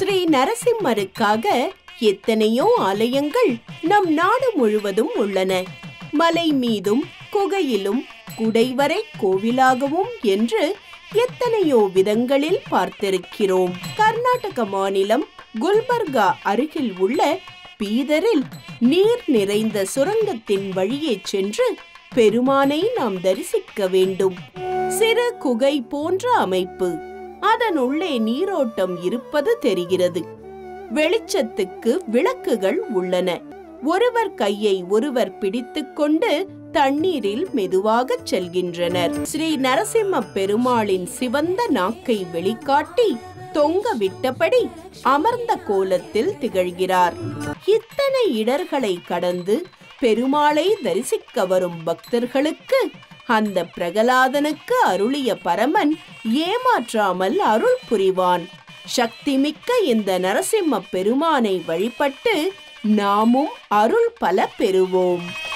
ஸ்ரீ நரசிம்மருக்காக எத்தனையோ ஆலயங்கள் நம் நாடு முழுவதும் உள்ளன மலை மீதும் குகையிலும் குடைவரை கோவிலாகவும் என்று எத்தனையோ விதங்களில் பார்த்திருக்கிறோம் கர்நாடக மாநிலம் குல்பர்கா அருகில் உள்ள பீதரில் நீர் நிறைந்த சுரங்கத்தின் வழியே சென்று பெருமானை நாம் தரிசிக்க வேண்டும் சிறு குகை போன்ற அமைப்பு அதனுள்ளே நீரோட்டம் இருப்பது தெரிகிறது வெளிச்சத்துக்கு விளக்குகள் உள்ளன ஒருவர் கையை ஒருவர் பிடித்துக்கொண்டு தண்ணீரில் மெதுவாக செல்கின்றனர் ஸ்ரீ நரசிம்ம பெருமாளின் சிவந்த நாக்கை வெளிக்காட்டி தொங்க விட்டபடி அமர்ந்த கோலத்தில் திகழ்கிறார் இத்தனை இடர்களை கடந்து பெருமாளை தரிசிக்க வரும் பக்தர்களுக்கு அந்த பிரகலாதனுக்கு அருளிய பரமன் ஏமாற்றாமல் அருள் புரிவான் சக்திமிக்க இந்த நரசிம்ம பெருமானை வழிபட்டு நாமும் அருள் பல பெறுவோம்